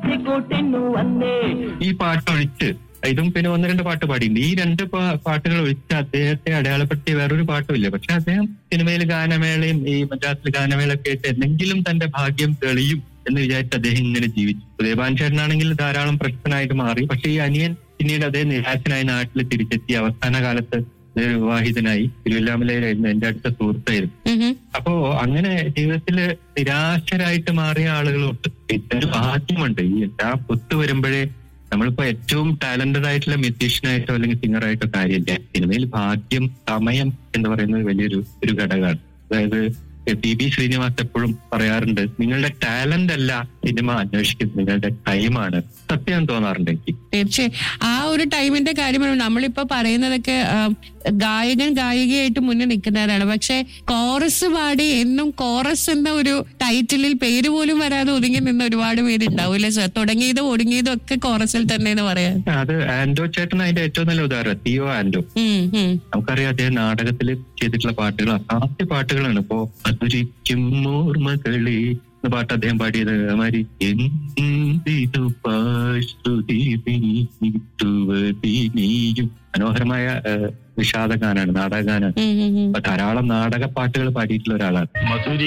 കൂട്ടിന്നു വന്നേ ഈ പാട്ടൊഴിച്ച് ഇതും പിന്നെ ഒന്ന് രണ്ട് പാട്ട് പാടിയിട്ടുണ്ട് ഈ രണ്ട് പാ- പാട്ടുകൾ ഒഴിച്ച് അദ്ദേഹത്തെ അടയാളപ്പെടുത്തിയ വേറൊരു പാട്ടുമില്ല പക്ഷെ അദ്ദേഹം സിനിമയിൽ ഗാനമേളയും ഈ മദ്രാസിൽ ഗാനമേളയൊക്കെ ആയിട്ട് എന്തെങ്കിലും തന്റെ ഭാഗ്യം തെളിയും എന്ന് വിചാരിച്ച് അദ്ദേഹം ഇങ്ങനെ ജീവിച്ചു ദേവാൻ ചേട്ടനാണെങ്കിൽ ധാരാളം പ്രശസ്തനായിട്ട് മാറി പക്ഷെ ഈ അനിയൻ പിന്നീട് അദ്ദേഹം നിരാശനായി നാട്ടിൽ തിരിച്ചെത്തി അവസാന കാലത്ത് അദ്ദേഹം വിവാഹിതനായി തിരുവല്ലാമലയിലായിരുന്നു എന്റെ അടുത്ത സുഹൃത്തായിരുന്നു ഉം. അപ്പോ അങ്ങനെ ജീവിതത്തില് നിരാശരായിട്ട് മാറിയ ആളുകളുണ്ട് ഇതൊരു ഭാഗ്യമുണ്ട് ഈ എല്ലാം ഒത്തു വരുമ്പോഴേ നമ്മളിപ്പോ ഏറ്റവും ടാലന്റഡ് ആയിട്ടുള്ള മ്യൂസീഷ്യനായിട്ടോ അല്ലെങ്കിൽ സിംഗറായിട്ടോ കാര്യമില്ല സിനിമയിൽ ഭാഗ്യം സമയം എന്ന് പറയുന്നത് വലിയൊരു ഒരു ഘടകമാണ് അതായത് പി ബി ശ്രീനിവാസ് എപ്പോഴും പറയാറുണ്ട് നിങ്ങളുടെ ടാലന്റ് അല്ല സിനിമ അന്വേഷിക്കുന്നത് നിങ്ങളുടെ ടൈമാണ് സത്യം തോന്നാറുണ്ട് എനിക്ക് തീർച്ചയായും ആ ഒരു ടൈമിന്റെ കാര്യമാണ് നമ്മളിപ്പോ പറയുന്നതൊക്കെ ആ, ഗായകൻ ഗായികയായിട്ട് മുന്നിൽ നിൽക്കുന്നവരാണ് പക്ഷെ കോറസ് പാടി എന്നും കോറസ് എന്ന ഒരു ടൈറ്റിലിൽ പേര് പോലും വരാതെ ഒതുങ്ങി നിന്ന ഒരുപാട് പേരുണ്ടാവില്ലേ സാർ തുടങ്ങിയതും ഒടുങ്ങിയതും ഒക്കെ കോറസിൽ തന്നെ എന്ന് പറയാൻ അത് ആൻഡോ ചേട്ടൻ അതിന്റെ ഏറ്റവും നല്ല ഉദാഹരണം തിയോ ആൻഡോ ഉം, ഉം. നമുക്കറിയാം അദ്ദേഹം നാടകത്തിൽ ചെയ്തിട്ടുള്ള പാട്ടുകൾ അസാധ്യ പാട്ടുകളാണ് ഇപ്പോ മധുരിക്കും ഓർമ്മകളെ എന്ന പാട്ട് അദ്ദേഹം പാടിയത് മാതിരി എന്തിതു പാശ്രുതി നീയും മനോഹരമായ ഏഹ്, വിഷാദ ഗാനാണ് നാടക ഗാനാണ് ഉം, ഉം, ഉം. അപ്പൊ ധാരാളം നാടക പാട്ടുകൾ പാടിയിട്ടുള്ള ഒരാളാണ് മധുരി